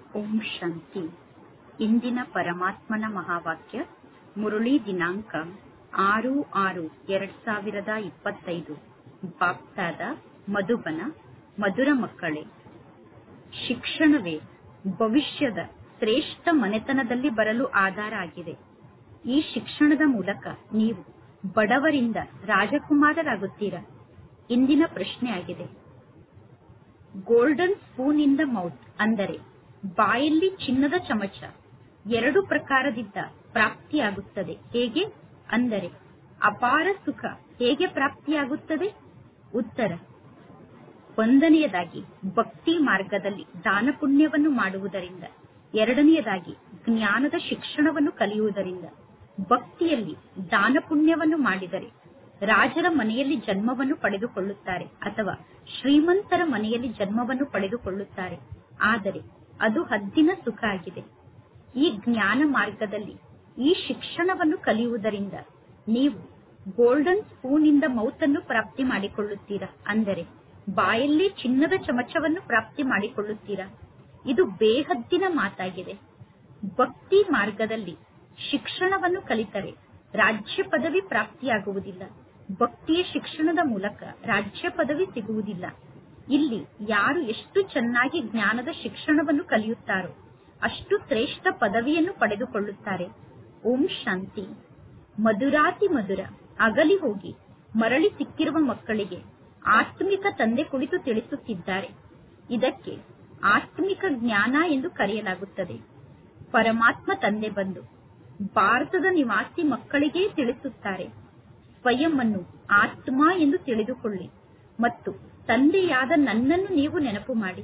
ಓಂ ಶಾಂತಿ ಇಂದಿನ ಪರಮಾತ್ಮನ ಮಹಾವಾಕ್ಯ ಮುರಳಿ ದಿನಾಂಕ ಆರು ಆರು ಎರಡ್ ಸಾವಿರದ ಇಪ್ಪತ್ತೈದು ಬಾಪ್ತಾದ ಮಧುಬನ ಮಧುರ ಮಕ್ಕಳೇ ಶಿಕ್ಷಣವೇ ಭವಿಷ್ಯದ ಶ್ರೇಷ್ಠ ಮನೆತನದಲ್ಲಿ ಬರಲು ಆಧಾರ ಆಗಿದೆ ಈ ಶಿಕ್ಷಣದ ಮೂಲಕ ನೀವು ಬಡವರಿಂದ ರಾಜಕುಮಾರರಾಗುತ್ತೀರಾ ಇಂದಿನ ಪ್ರಶ್ನೆ ಆಗಿದೆ golden spoon in the mouth ಅಂದರೆ ಬಾಯಲ್ಲಿ ಚಿನ್ನದ ಚಮಚ ಎರಡು ಪ್ರಕಾರದಿಂದ ಪ್ರಾಪ್ತಿಯಾಗುತ್ತದೆ ಹೇಗೆ ಅಂದರೆ ಅಪಾರ ಸುಖ ಹೇಗೆ ಪ್ರಾಪ್ತಿಯಾಗುತ್ತದೆ ಉತ್ತರ ಒಂದನೆಯದಾಗಿ ಭಕ್ತಿ ಮಾರ್ಗದಲ್ಲಿ ದಾನ ಪುಣ್ಯವನ್ನು ಮಾಡುವುದರಿಂದ ಎರಡನೆಯದಾಗಿ ಜ್ಞಾನದ ಶಿಕ್ಷಣವನ್ನು ಕಲಿಯುವುದರಿಂದ ಭಕ್ತಿಯಲ್ಲಿ ದಾನ ಪುಣ್ಯವನ್ನು ಮಾಡಿದರೆ ರಾಜರ ಮನೆಯಲ್ಲಿ ಜನ್ಮವನ್ನು ಪಡೆದುಕೊಳ್ಳುತ್ತಾರೆ ಅಥವಾ ಶ್ರೀಮಂತರ ಮನೆಯಲ್ಲಿ ಜನ್ಮವನ್ನು ಪಡೆದುಕೊಳ್ಳುತ್ತಾರೆ ಆದರೆ ಅದು ಹದ್ದಿನ ಸುಖ ಆಗಿದೆ ಈ ಜ್ಞಾನ ಮಾರ್ಗದಲ್ಲಿ ಈ ಶಿಕ್ಷಣವನ್ನು ಕಲಿಯುವುದರಿಂದ ನೀವು ಗೋಲ್ಡನ್ ಸ್ಪೂನ್ ಇಂದ ಮೌತನ್ನು ಪ್ರಾಪ್ತಿ ಮಾಡಿಕೊಳ್ಳುತ್ತೀರಾ ಅಂದರೆ ಬಾಯಲ್ಲಿ ಚಿನ್ನದ ಚಮಚವನ್ನು ಪ್ರಾಪ್ತಿ ಮಾಡಿಕೊಳ್ಳುತ್ತೀರಾ ಇದು ಬೇಹದ್ದಿನ ಮಾತಾಗಿದೆ ಭಕ್ತಿ ಮಾರ್ಗದಲ್ಲಿ ಶಿಕ್ಷಣವನ್ನು ಕಲಿತರೆ ರಾಜ್ಯ ಪದವಿ ಪ್ರಾಪ್ತಿಯಾಗುವುದಿಲ್ಲ ಭಕ್ತಿಯ ಶಿಕ್ಷಣದ ಮೂಲಕ ರಾಜ್ಯ ಪದವಿ ಸಿಗುವುದಿಲ್ಲ ಇಲ್ಲಿ ಯಾರು ಎಷ್ಟು ಚೆನ್ನಾಗಿ ಜ್ಞಾನದ ಶಿಕ್ಷಣವನ್ನು ಕಲಿಯುತ್ತಾರೋ ಅಷ್ಟು ಶ್ರೇಷ್ಠ ಪದವಿಯನ್ನು ಪಡೆದುಕೊಳ್ಳುತ್ತಾರೆ ಓಂ ಶಾಂತಿ ಮಧುರಾತಿ ಮಧುರ ಅಗಲಿ ಹೋಗಿ ಮರಳಿ ಸಿಕ್ಕಿರುವ ಮಕ್ಕಳಿಗೆ ಆತ್ಮಿಕ ತಂದೆ ಕುಳಿತು ತಿಳಿಸುತ್ತಿದ್ದಾರೆ ಇದಕ್ಕೆ ಆತ್ಮಿಕ ಜ್ಞಾನ ಎಂದು ಕರೆಯಲಾಗುತ್ತದೆ ಪರಮಾತ್ಮ ತಂದೆ ಬಂದು ಭಾರತದ ನಿವಾಸಿ ಮಕ್ಕಳಿಗೇ ತಿಳಿಸುತ್ತಾರೆ ಸ್ವಯಂ ಅನ್ನು ಆತ್ಮ ಎಂದು ತಿಳಿದುಕೊಳ್ಳಿ ಮತ್ತು ತಂದೆಯಾದ ನನ್ನನ್ನು ನೀವು ನೆನಪು ಮಾಡಿ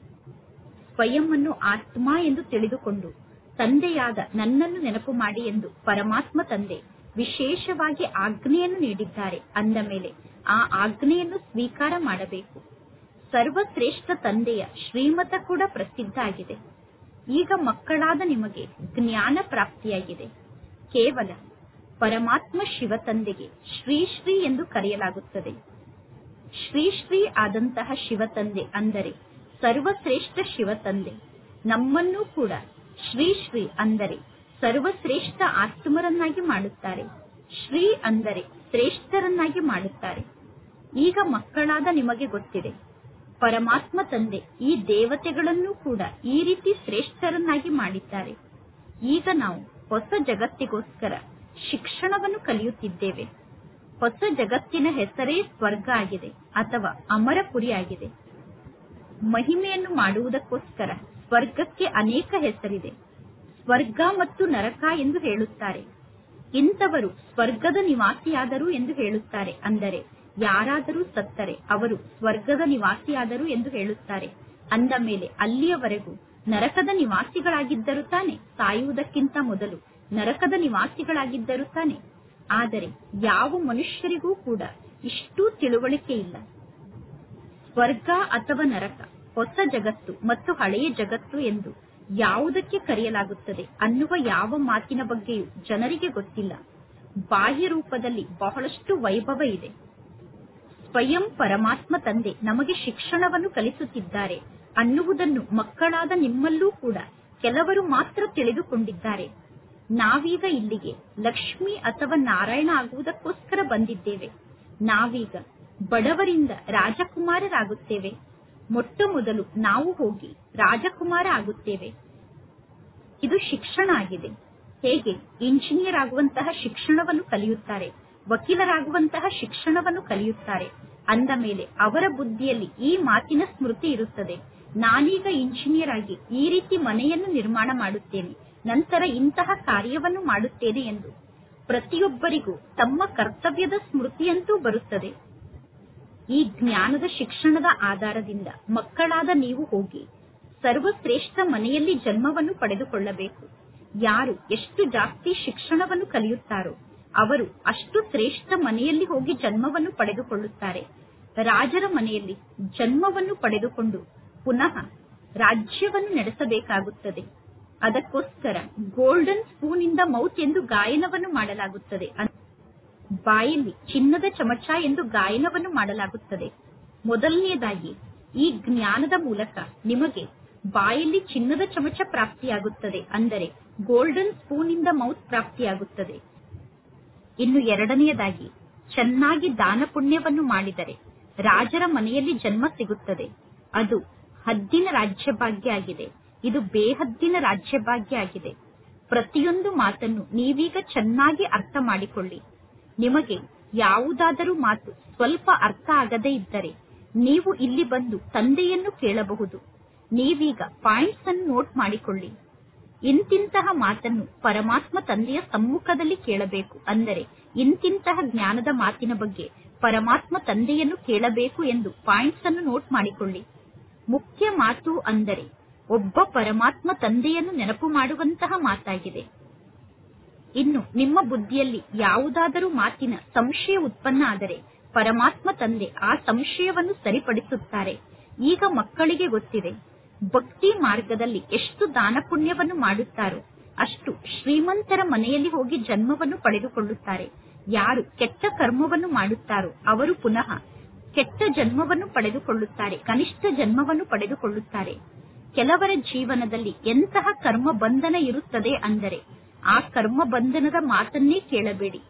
ಸ್ವಯಂ ಅನ್ನು ಆತ್ಮ ಎಂದು ತಿಳಿದುಕೊಂಡು ತಂದೆಯಾದ ನನ್ನನ್ನು ನೆನಪು ಮಾಡಿ ಎಂದು ಪರಮಾತ್ಮ ತಂದೆ ವಿಶೇಷವಾಗಿ ಆಜ್ಞೆಯನ್ನು ನೀಡಿದ್ದಾರೆ ಅಂದ ಮೇಲೆ ಆ ಆಜ್ಞೆಯನ್ನು ಸ್ವೀಕಾರ ಮಾಡಬೇಕು ಸರ್ವಶ್ರೇಷ್ಠ ತಂದೆಯ ಶ್ರೀಮತ ಕೂಡ ಪ್ರಸಿದ್ಧ ಆಗಿದೆ ಈಗ ಮಕ್ಕಳಾದ ನಿಮಗೆ ಜ್ಞಾನ ಪ್ರಾಪ್ತಿಯಾಗಿದೆ ಕೇವಲ ಪರಮಾತ್ಮ ಶಿವ ತಂದೆಗೆ ಶ್ರೀ ಶ್ರೀ ಎಂದು ಕರೆಯಲಾಗುತ್ತದೆ ಶ್ರೀ ಶ್ರೀ ಆದಂತಹ ಶಿವ ತಂದೆ ಅಂದರೆ ಸರ್ವಶ್ರೇಷ್ಠ ಶಿವ ತಂದೆ ನಮ್ಮನ್ನೂ ಕೂಡ ಶ್ರೀ ಶ್ರೀ ಅಂದರೆ ಸರ್ವಶ್ರೇಷ್ಠ ಆತ್ಮರನ್ನಾಗಿ ಮಾಡುತ್ತಾರೆ ಶ್ರೀ ಅಂದರೆ ಶ್ರೇಷ್ಠರನ್ನಾಗಿ ಮಾಡುತ್ತಾರೆ ಈಗ ಮಕ್ಕಳಾದ ನಿಮಗೆ ಗೊತ್ತಿದೆ ಪರಮಾತ್ಮ ತಂದೆ ಈ ದೇವತೆಗಳನ್ನು ಕೂಡ ಈ ರೀತಿ ಶ್ರೇಷ್ಠರನ್ನಾಗಿ ಮಾಡಿದ್ದಾರೆ ಈಗ ನಾವು ಹೊಸ ಜಗತ್ತಿಗೋಸ್ಕರ ಶಿಕ್ಷಣವನ್ನು ಕಲಿಯುತ್ತಿದ್ದೇವೆ ಹೊಸ ಜಗತ್ತಿನ ಹೆಸರೇ ಸ್ವರ್ಗ ಆಗಿದೆ ಅಥವಾ ಅಮರಪುರಿ ಆಗಿದೆ ಮಹಿಮೆಯನ್ನು ಮಾಡುವುದಕ್ಕೋಸ್ಕರ ಸ್ವರ್ಗಕ್ಕೆ ಅನೇಕ ಹೆಸರಿದೆ ಸ್ವರ್ಗ ಮತ್ತು ನರಕ ಎಂದು ಹೇಳುತ್ತಾರೆ ಇಂಥವರು ಸ್ವರ್ಗದ ನಿವಾಸಿಯಾದರು ಎಂದು ಹೇಳುತ್ತಾರೆ ಅಂದರೆ ಯಾರಾದರೂ ಸತ್ತರೆ ಅವರು ಸ್ವರ್ಗದ ನಿವಾಸಿಯಾದರು ಎಂದು ಹೇಳುತ್ತಾರೆ ಅಂದ ಮೇಲೆ ಅಲ್ಲಿಯವರೆಗೂ ನರಕದ ನಿವಾಸಿಗಳಾಗಿದ್ದರು ತಾನೆ ಸಾಯುವುದಕ್ಕಿಂತ ಮೊದಲು ನರಕದ ನಿವಾಸಿಗಳಾಗಿದ್ದರು ತಾನೆ ಆದರೆ ಯಾವ ಮನುಷ್ಯರಿಗೂ ಕೂಡ ಇಷ್ಟೂ ತಿಳುವಳಿಕೆ ಇಲ್ಲ ಸ್ವರ್ಗ ಅಥವಾ ನರಕ ಹೊಸ ಜಗತ್ತು ಮತ್ತು ಹಳೆಯ ಜಗತ್ತು ಎಂದು ಯಾವುದಕ್ಕೆ ಕರೆಯಲಾಗುತ್ತದೆ ಅನ್ನುವ ಯಾವ ಮಾತಿನ ಬಗ್ಗೆಯೂ ಜನರಿಗೆ ಗೊತ್ತಿಲ್ಲ ಬಾಹ್ಯ ರೂಪದಲ್ಲಿ ಬಹಳಷ್ಟು ವೈಭವ ಇದೆ ಸ್ವಯಂ ಪರಮಾತ್ಮ ತಂದೆ ನಮಗೆ ಶಿಕ್ಷಣವನ್ನು ಕಲಿಸುತ್ತಿದ್ದಾರೆ ಅನ್ನುವುದನ್ನು ಮಕ್ಕಳಾದ ನಿಮ್ಮಲ್ಲೂ ಕೂಡ ಕೆಲವರು ಮಾತ್ರ ತಿಳಿದುಕೊಂಡಿದ್ದಾರೆ ನಾವೀಗ ಇಲ್ಲಿಗೆ ಲಕ್ಷ್ಮಿ ಅಥವಾ ನಾರಾಯಣ ಆಗುವುದಕ್ಕೋಸ್ಕರ ಬಂದಿದ್ದೇವೆ ನಾವೀಗ ಬಡವರಿಂದ ರಾಜಕುಮಾರರಾಗುತ್ತೇವೆ ಮೊಟ್ಟ ಮೊದಲು ನಾವು ಹೋಗಿ ರಾಜಕುಮಾರ ಆಗುತ್ತೇವೆ ಇದು ಶಿಕ್ಷಣ ಆಗಿದೆ ಹೇಗೆ ಇಂಜಿನಿಯರ್ ಆಗುವಂತಹ ಶಿಕ್ಷಣವನ್ನು ಕಲಿಯುತ್ತಾರೆ ವಕೀಲರಾಗುವಂತಹ ಶಿಕ್ಷಣವನ್ನು ಕಲಿಯುತ್ತಾರೆ ಅಂದ ಮೇಲೆ ಅವರ ಬುದ್ಧಿಯಲ್ಲಿ ಈ ಮಾತಿನ ಸ್ಮೃತಿ ಇರುತ್ತದೆ ನಾನೀಗ ಇಂಜಿನಿಯರ್ ಆಗಿ ಈ ರೀತಿ ಮನೆಯನ್ನು ನಿರ್ಮಾಣ ಮಾಡುತ್ತೇನೆ ನಂತರ ಇಂತಹ ಕಾರ್ಯವನ್ನು ಮಾಡುತ್ತೇನೆ ಎಂದು ಪ್ರತಿಯೊಬ್ಬರಿಗೂ ತಮ್ಮ ಕರ್ತವ್ಯದ ಸ್ಮೃತಿಯಂತೂ ಬರುತ್ತದೆ ಈ ಜ್ಞಾನದ ಶಿಕ್ಷಣದ ಆಧಾರದಿಂದ ಮಕ್ಕಳಾದ ನೀವು ಹೋಗಿ ಸರ್ವಶ್ರೇಷ್ಠ ಮನೆಯಲ್ಲಿ ಜನ್ಮವನ್ನು ಪಡೆದುಕೊಳ್ಳಬೇಕು ಯಾರು ಎಷ್ಟು ಜಾಸ್ತಿ ಶಿಕ್ಷಣವನ್ನು ಕಲಿಯುತ್ತಾರೋ ಅವರು ಅಷ್ಟು ಶ್ರೇಷ್ಠ ಮನೆಯಲ್ಲಿ ಹೋಗಿ ಜನ್ಮವನ್ನು ಪಡೆದುಕೊಳ್ಳುತ್ತಾರೆ ರಾಜರ ಮನೆಯಲ್ಲಿ ಜನ್ಮವನ್ನು ಪಡೆದುಕೊಂಡು ಪುನಃ ರಾಜ್ಯವನ್ನು ನಡೆಸಬೇಕಾಗುತ್ತದೆ ಅದಕ್ಕೋಸ್ಕರ ಗೋಲ್ಡನ್ ಸ್ಪೂನ್ ಇಂದ ಮೌತ್ ಎಂದು ಗಾಯನವನ್ನು ಮಾಡಲಾಗುತ್ತದೆ ಬಾಯಲ್ಲಿ ಚಿನ್ನದ ಚಮಚ ಎಂದು ಗಾಯನವನ್ನು ಮಾಡಲಾಗುತ್ತದೆ ಮೊದಲನೆಯದಾಗಿ ಈ ಜ್ಞಾನದ ಮೂಲಕ ನಿಮಗೆ ಬಾಯಲ್ಲಿ ಚಿನ್ನದ ಚಮಚ ಪ್ರಾಪ್ತಿಯಾಗುತ್ತದೆ ಅಂದರೆ ಗೋಲ್ಡನ್ ಸ್ಪೂನ್ ಇಂದ ಮೌತ್ ಪ್ರಾಪ್ತಿಯಾಗುತ್ತದೆ ಇನ್ನು ಎರಡನೆಯದಾಗಿ ಚೆನ್ನಾಗಿ ದಾನ ಪುಣ್ಯವನ್ನು ಮಾಡಿದರೆ ರಾಜರ ಮನೆಯಲ್ಲಿ ಜನ್ಮ ಸಿಗುತ್ತದೆ ಅದು ಹದ್ದಿನ ರಾಜ್ಯಭಾಗ್ಯ ಆಗಿದೆ ಇದು ಬೇಹದ್ದಿನ ರಾಜ್ಯಭಾಗ್ಯ ಆಗಿದೆ ಪ್ರತಿಯೊಂದು ಮಾತನ್ನು ನೀವೀಗ ಚೆನ್ನಾಗಿ ಅರ್ಥ ಮಾಡಿಕೊಳ್ಳಿ ನಿಮಗೆ ಯಾವುದಾದರೂ ಮಾತು ಸ್ವಲ್ಪ ಅರ್ಥ ಆಗದೇ ಇದ್ದರೆ ನೀವು ಇಲ್ಲಿ ಬಂದು ತಂದೆಯನ್ನು ಕೇಳಬಹುದು ನೀವೀಗ ಪಾಯಿಂಟ್ಸ್ ಅನ್ನು ನೋಟ್ ಮಾಡಿಕೊಳ್ಳಿ ಇಂತಿಂತಹ ಮಾತನ್ನು ಪರಮಾತ್ಮ ತಂದೆಯ ಸಮ್ಮುಖದಲ್ಲಿ ಕೇಳಬೇಕು ಅಂದರೆ ಇಂತಿಂತಹ ಜ್ಞಾನದ ಮಾತಿನ ಬಗ್ಗೆ ಪರಮಾತ್ಮ ತಂದೆಯನ್ನು ಕೇಳಬೇಕು ಎಂದು ಪಾಯಿಂಟ್ಸ್ ಅನ್ನು ನೋಟ್ ಮಾಡಿಕೊಳ್ಳಿ ಮುಖ್ಯ ಮಾತು ಅಂದರೆ ಒಬ್ಬ ಪರಮಾತ್ಮ ತಂದೆಯನ್ನು ನೆನಪು ಮಾಡುವಂತಹ ಮಾತಾಗಿದೆ ಇನ್ನು ನಿಮ್ಮ ಬುದ್ಧಿಯಲ್ಲಿ ಯಾವುದಾದರೂ ಮಾತಿನ ಸಂಶಯ ಉತ್ಪನ್ನ ಆದರೆ ಪರಮಾತ್ಮ ತಂದೆ ಆ ಸಂಶಯವನ್ನು ಸರಿಪಡಿಸುತ್ತಾರೆ ಈಗ ಮಕ್ಕಳಿಗೆ ಗೊತ್ತಿದೆ ಭಕ್ತಿ ಮಾರ್ಗದಲ್ಲಿ ಎಷ್ಟು ದಾನ ಪುಣ್ಯವನ್ನು ಮಾಡುತ್ತಾರೋ ಅಷ್ಟು ಶ್ರೀಮಂತರ ಮನೆಯಲ್ಲಿ ಹೋಗಿ ಜನ್ಮವನ್ನು ಪಡೆದುಕೊಳ್ಳುತ್ತಾರೆ ಯಾರು ಕೆಟ್ಟ ಕರ್ಮವನ್ನು ಮಾಡುತ್ತಾರೋ ಅವರು ಪುನಃ ಕೆಟ್ಟ ಜನ್ಮವನ್ನು ಪಡೆದುಕೊಳ್ಳುತ್ತಾರೆ ಕನಿಷ್ಠ ಜನ್ಮವನ್ನು ಪಡೆದುಕೊಳ್ಳುತ್ತಾರೆ ಕೆಲವರ ಜೀವನದಲ್ಲಿ ಎಂತಹ ಕರ್ಮ ಬಂಧನ ಇರುತ್ತದೆ ಅಂದರೆ ಆ ಕರ್ಮ ಬಂಧನದ ಮಾತನ್ನೇ ಕೇಳಬೇಡಿ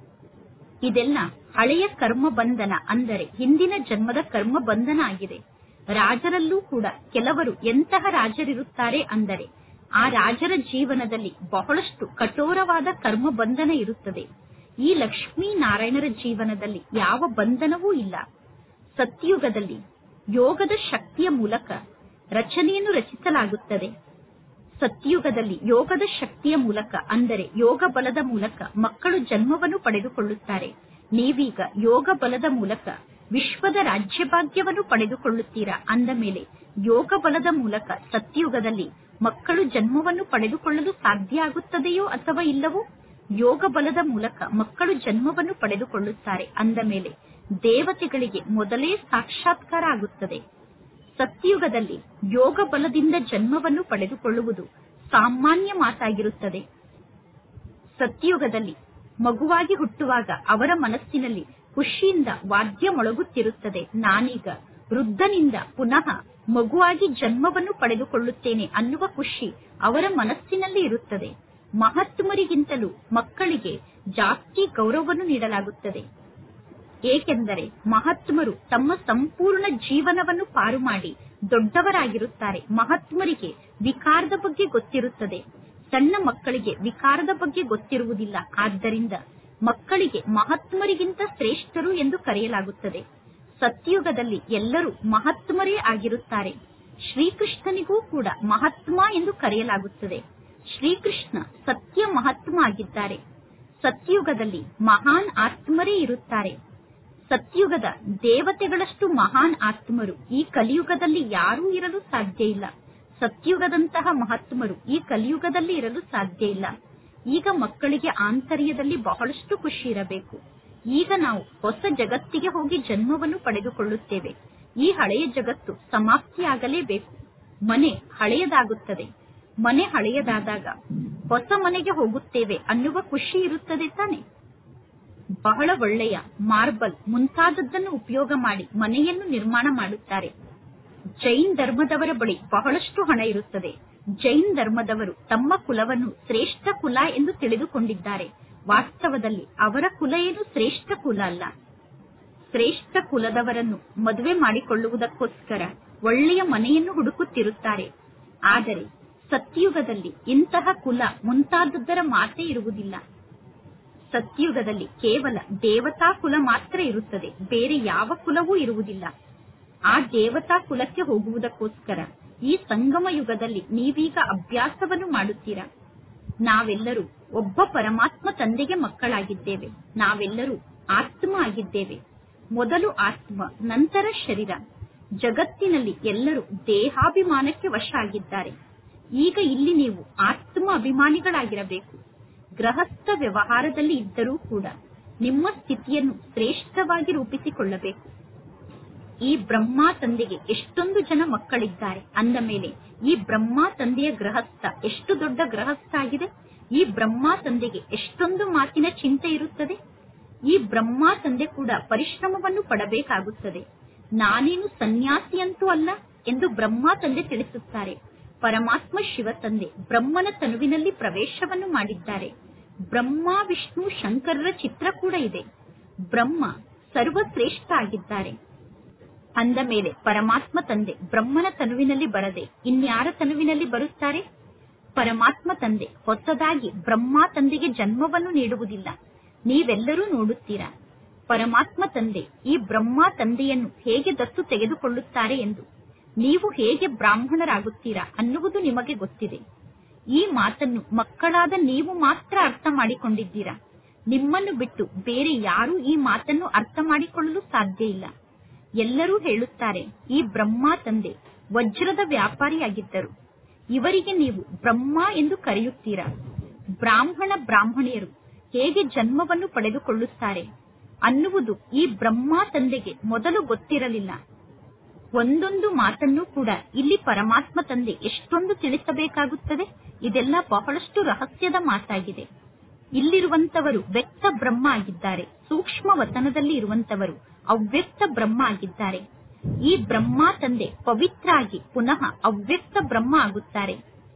ಇದೆಲ್ಲ ಹಳೆಯ ಕರ್ಮ ಬಂಧನ ಅಂದರೆ ಹಿಂದಿನ ಜನ್ಮದ ಕರ್ಮ ಬಂಧನ ಆಗಿದೆ ರಾಜರಲ್ಲೂ ಕೂಡ ಕೆಲವರು ಎಂತಹ ರಾಜರಿರುತ್ತಾರೆ ಅಂದರೆ ಆ ರಾಜರ ಜೀವನದಲ್ಲಿ ಬಹಳಷ್ಟು ಕಠೋರವಾದ ಕರ್ಮ ಬಂಧನ ಇರುತ್ತದೆ ಈ ಲಕ್ಷ್ಮೀ ನಾರಾಯಣರ ಜೀವನದಲ್ಲಿ ಯಾವ ಬಂಧನವೂ ಇಲ್ಲ ಸತ್ಯುಗದಲ್ಲಿ ಯೋಗದ ಶಕ್ತಿಯ ಮೂಲಕ ರಚನೆಯನ್ನು ರಚಿಸಲಾಗುತ್ತದೆ ಸತ್ಯುಗದಲ್ಲಿ ಯೋಗದ ಶಕ್ತಿಯ ಮೂಲಕ ಅಂದರೆ ಯೋಗ ಬಲದ ಮೂಲಕ ಮಕ್ಕಳು ಜನ್ಮವನ್ನು ಪಡೆದುಕೊಳ್ಳುತ್ತಾರೆ ನೀವೀಗ ಯೋಗ ಬಲದ ಮೂಲಕ ವಿಶ್ವದ ರಾಜ್ಯಭಾಗ್ಯವನ್ನು ಪಡೆದುಕೊಳ್ಳುತ್ತೀರಾ ಅಂದ ಮೇಲೆ ಯೋಗ ಬಲದ ಮೂಲಕ ಸತ್ಯುಗದಲ್ಲಿ ಮಕ್ಕಳು ಜನ್ಮವನ್ನು ಪಡೆದುಕೊಳ್ಳಲು ಸಾಧ್ಯ ಆಗುತ್ತದೆಯೋ ಅಥವಾ ಇಲ್ಲವೋ ಯೋಗ ಬಲದ ಮೂಲಕ ಮಕ್ಕಳು ಜನ್ಮವನ್ನು ಪಡೆದುಕೊಳ್ಳುತ್ತಾರೆ ಅಂದ ಮೇಲೆ ದೇವತೆಗಳಿಗೆ ಮೊದಲೇ ಸಾಕ್ಷಾತ್ಕಾರ ಆಗುತ್ತದೆ ಸತ್ಯುಗದಲ್ಲಿ ಯೋಗ ಬಲದಿಂದ ಜನ್ಮವನ್ನು ಪಡೆದುಕೊಳ್ಳುವುದು ಸಾಮಾನ್ಯ ಮಾತಾಗಿರುತ್ತದೆ ಸತ್ಯುಗದಲ್ಲಿ ಮಗುವಾಗಿ ಹುಟ್ಟುವಾಗ ಅವರ ಮನಸ್ಸಿನಲ್ಲಿ ಖುಷಿಯಿಂದ ವಾದ್ಯ ಮೊಳಗುತ್ತಿರುತ್ತದೆ ನಾನೀಗ ವೃದ್ಧನಿಂದ ಪುನಃ ಮಗುವಾಗಿ ಜನ್ಮವನ್ನು ಪಡೆದುಕೊಳ್ಳುತ್ತೇನೆ ಅನ್ನುವ ಖುಷಿ ಅವರ ಮನಸ್ಸಿನಲ್ಲಿ ಇರುತ್ತದೆ ಮಹಾತ್ಮರಿಗಿಂತಲೂ ಮಕ್ಕಳಿಗೆ ಜಾಸ್ತಿ ಗೌರವವನ್ನು ನೀಡಲಾಗುತ್ತದೆ ಏಕೆಂದರೆ ಮಹಾತ್ಮರು ತಮ್ಮ ಸಂಪೂರ್ಣ ಜೀವನವನ್ನು ಪಾರು ಮಾಡಿ ದೊಡ್ಡವರಾಗಿರುತ್ತಾರೆ ಮಹಾತ್ಮರಿಗೆ ವಿಕಾರದ ಬಗ್ಗೆ ಗೊತ್ತಿರುತ್ತದೆ ಸಣ್ಣ ಮಕ್ಕಳಿಗೆ ವಿಕಾರದ ಬಗ್ಗೆ ಗೊತ್ತಿರುವುದಿಲ್ಲ ಆದ್ದರಿಂದ ಮಕ್ಕಳಿಗೆ ಮಹಾತ್ಮರಿಗಿಂತ ಶ್ರೇಷ್ಠರು ಎಂದು ಕರೆಯಲಾಗುತ್ತದೆ ಸತ್ಯುಗದಲ್ಲಿ ಎಲ್ಲರೂ ಮಹಾತ್ಮರೇ ಆಗಿರುತ್ತಾರೆ ಶ್ರೀಕೃಷ್ಣನಿಗೂ ಕೂಡ ಮಹಾತ್ಮ ಎಂದು ಕರೆಯಲಾಗುತ್ತದೆ ಶ್ರೀಕೃಷ್ಣ ಸತ್ಯ ಮಹಾತ್ಮ ಆಗಿದ್ದಾರೆ ಸತ್ಯುಗದಲ್ಲಿ ಮಹಾನ್ ಆತ್ಮರೇ ಇರುತ್ತಾರೆ ಸತ್ಯುಗದ ದೇವತೆಗಳಷ್ಟು ಮಹಾನ್ ಆತ್ಮರು ಈ ಕಲಿಯುಗದಲ್ಲಿ ಯಾರೂ ಇರಲು ಸಾಧ್ಯ ಇಲ್ಲ ಸತ್ಯುಗದಂತಹ ಮಹಾತ್ಮರು ಈ ಕಲಿಯುಗದಲ್ಲಿ ಇರಲು ಸಾಧ್ಯ ಇಲ್ಲ ಈಗ ಮಕ್ಕಳಿಗೆ ಆಂತರ್ಯದಲ್ಲಿ ಬಹಳಷ್ಟು ಖುಷಿ ಇರಬೇಕು ಈಗ ನಾವು ಹೊಸ ಜಗತ್ತಿಗೆ ಹೋಗಿ ಜನ್ಮವನ್ನು ಪಡೆದುಕೊಳ್ಳುತ್ತೇವೆ ಈ ಹಳೆಯ ಜಗತ್ತು ಸಮಾಪ್ತಿಯಾಗಲೇಬೇಕು ಮನೆ ಹಳೆಯದಾಗುತ್ತದೆ ಮನೆ ಹಳೆಯದಾದಾಗ ಹೊಸ ಮನೆಗೆ ಹೋಗುತ್ತೇವೆ ಅನ್ನುವ ಖುಷಿ ಇರುತ್ತದೆ ತಾನೆ ಬಹಳ ಒಳ್ಳೆಯ ಮಾರ್ಬಲ್ ಮುಂತಾದದ್ದನ್ನು ಉಪಯೋಗ ಮಾಡಿ ಮನೆಯನ್ನು ನಿರ್ಮಾಣ ಮಾಡುತ್ತಾರೆ ಜೈನ್ ಧರ್ಮದವರ ಬಳಿ ಬಹಳಷ್ಟು ಹಣ ಇರುತ್ತದೆ ಜೈನ್ ಧರ್ಮದವರು ತಮ್ಮ ಕುಲವನ್ನು ಶ್ರೇಷ್ಠ ಕುಲ ಎಂದು ತಿಳಿದುಕೊಂಡಿದ್ದಾರೆ ವಾಸ್ತವದಲ್ಲಿ ಅವರ ಕುಲ ಏನು ಶ್ರೇಷ್ಠ ಕುಲ ಅಲ್ಲ ಶ್ರೇಷ್ಠ ಕುಲದವರನ್ನು ಮದುವೆ ಮಾಡಿಕೊಳ್ಳುವುದಕ್ಕೋಸ್ಕರ ಒಳ್ಳೆಯ ಮನೆಯನ್ನು ಹುಡುಕುತ್ತಿರುತ್ತಾರೆ ಆದರೆ ಸತ್ಯುಗದಲ್ಲಿ ಇಂತಹ ಕುಲ ಮುಂತಾದದ್ದರ ಮಾತೇ ಇರುವುದಿಲ್ಲ ಸತ್ಯುಗದಲ್ಲಿ ಕೇವಲ ದೇವತಾ ಕುಲ ಮಾತ್ರ ಇರುತ್ತದೆ ಬೇರೆ ಯಾವ ಕುಲವೂ ಇರುವುದಿಲ್ಲ ಆ ದೇವತಾ ಕುಲಕ್ಕೆ ಹೋಗುವುದಕ್ಕೋಸ್ಕರ ಈ ಸಂಗಮ ಯುಗದಲ್ಲಿ ನೀವೀಗ ಅಭ್ಯಾಸವನ್ನು ಮಾಡುತ್ತೀರಾ ನಾವೆಲ್ಲರೂ ಒಬ್ಬ ಪರಮಾತ್ಮ ತಂದೆಗೆ ಮಕ್ಕಳಾಗಿದ್ದೇವೆ ನಾವೆಲ್ಲರೂ ಆತ್ಮ ಆಗಿದ್ದೇವೆ ಮೊದಲು ಆತ್ಮ ನಂತರ ಶರೀರ ಜಗತ್ತಿನಲ್ಲಿ ಎಲ್ಲರೂ ದೇಹಾಭಿಮಾನಕ್ಕೆ ವಶ ಆಗಿದ್ದಾರೆ ಈಗ ಇಲ್ಲಿ ನೀವು ಆತ್ಮ ಅಭಿಮಾನಿಗಳಾಗಿರಬೇಕು ಗೃಹಸ್ಥ ವ್ಯವಹಾರದಲ್ಲಿ ಇದ್ದರೂ ಕೂಡ ನಿಮ್ಮ ಸ್ಥಿತಿಯನ್ನು ಶ್ರೇಷ್ಠವಾಗಿ ರೂಪಿಸಿಕೊಳ್ಳಬೇಕು ಈ ಬ್ರಹ್ಮ ತಂದೆಗೆ ಎಷ್ಟೊಂದು ಜನ ಮಕ್ಕಳಿದ್ದಾರೆ ಅಂದ ಮೇಲೆ ಈ ಬ್ರಹ್ಮ ತಂದೆಯ ಗೃಹಸ್ಥ ಎಷ್ಟು ದೊಡ್ಡ ಗೃಹಸ್ಥ ಆಗಿದೆ ಈ ಬ್ರಹ್ಮ ತಂದೆಗೆ ಎಷ್ಟೊಂದು ಮಾತಿನ ಚಿಂತೆ ಇರುತ್ತದೆ ಈ ಬ್ರಹ್ಮ ತಂದೆ ಕೂಡ ಪರಿಶ್ರಮವನ್ನು ಪಡಬೇಕಾಗುತ್ತದೆ ನಾನೇನು ಸನ್ಯಾಸಿಯಂತೂ ಅಲ್ಲ ಎಂದು ಬ್ರಹ್ಮ ತಂದೆ ತಿಳಿಸುತ್ತಾರೆ ಪರಮಾತ್ಮ ಶಿವ ತಂದೆ ಬ್ರಹ್ಮನ ತನುವಿನಲ್ಲಿ ಪ್ರವೇಶವನ್ನು ಮಾಡಿದ್ದಾರೆ ಬ್ರಹ್ಮ ವಿಷ್ಣು ಶಂಕರರ ಚಿತ್ರ ಕೂಡ ಇದೆ ಬ್ರಹ್ಮ ಸರ್ವಶ್ರೇಷ್ಠ ಆಗಿದ್ದಾರೆ ಅಂದ ಮೇಲೆ ಪರಮಾತ್ಮ ತಂದೆ ಬ್ರಹ್ಮನ ತನುವಿನಲ್ಲಿ ಬರದೆ ಇನ್ಯಾರ ತನುವಿನಲ್ಲಿ ಬರುತ್ತಾರೆ ಪರಮಾತ್ಮ ತಂದೆ ಹೊಸದಾಗಿ ಬ್ರಹ್ಮ ತಂದೆಗೆ ಜನ್ಮವನ್ನು ನೀಡುವುದಿಲ್ಲ ನೀವೆಲ್ಲರೂ ನೋಡುತ್ತೀರಾ ಪರಮಾತ್ಮ ತಂದೆ ಈ ಬ್ರಹ್ಮ ತಂದೆಯನ್ನು ಹೇಗೆ ದತ್ತು ತೆಗೆದುಕೊಳ್ಳುತ್ತಾರೆ ಎಂದು ನೀವು ಹೇಗೆ ಬ್ರಾಹ್ಮಣರಾಗುತ್ತೀರಾ ಅನ್ನುವುದು ನಿಮಗೆ ಗೊತ್ತಿದೆ ಈ ಮಾತನ್ನು ಮಕ್ಕಳಾದ ನೀವು ಮಾತ್ರ ಅರ್ಥ ಮಾಡಿಕೊಂಡಿದ್ದೀರಾ ನಿಮ್ಮನ್ನು ಬಿಟ್ಟು ಬೇರೆ ಯಾರೂ ಈ ಮಾತನ್ನು ಅರ್ಥ ಮಾಡಿಕೊಳ್ಳಲು ಸಾಧ್ಯ ಇಲ್ಲ ಎಲ್ಲರೂ ಹೇಳುತ್ತಾರೆ ಈ ಬ್ರಹ್ಮ ತಂದೆ ವಜ್ರದ ವ್ಯಾಪಾರಿಯಾಗಿದ್ದರು ಇವರಿಗೆ ನೀವು ಬ್ರಹ್ಮ ಎಂದು ಕರೆಯುತ್ತೀರಾ ಬ್ರಾಹ್ಮಣ ಬ್ರಾಹ್ಮಣಿಯರು ಹೇಗೆ ಜನ್ಮವನ್ನು ಪಡೆದುಕೊಳ್ಳುತ್ತಾರೆ ಅನ್ನುವುದು ಈ ಬ್ರಹ್ಮ ತಂದೆಗೆ ಮೊದಲು ಗೊತ್ತಿರಲಿಲ್ಲ ಒಂದೊಂದು ಮಾತನ್ನು ಕೂಡ ಇಲ್ಲಿ ಪರಮಾತ್ಮ ತಂದೆ ಎಷ್ಟೊಂದು ತಿಳಿಸಬೇಕಾಗುತ್ತದೆ ಇದೆಲ್ಲ ಬಹಳಷ್ಟು ರಹಸ್ಯದ ಮಾತಾಗಿದೆ ಇಲ್ಲಿರುವಂತವರು ವ್ಯಕ್ತ ಬ್ರಹ್ಮ ಆಗಿದ್ದಾರೆ ಸೂಕ್ಷ್ಮ ವತನದಲ್ಲಿ ಇರುವಂತವರು ಅವ್ಯಕ್ತ ಬ್ರಹ್ಮ ಆಗಿದ್ದಾರೆ ಈ ಬ್ರಹ್ಮ ತಂದೆ ಪವಿತ್ರ ಆಗಿ ಪುನಃ ಅವ್ಯಕ್ತ ಬ್ರಹ್ಮ ಆಗುತ್ತಾರೆ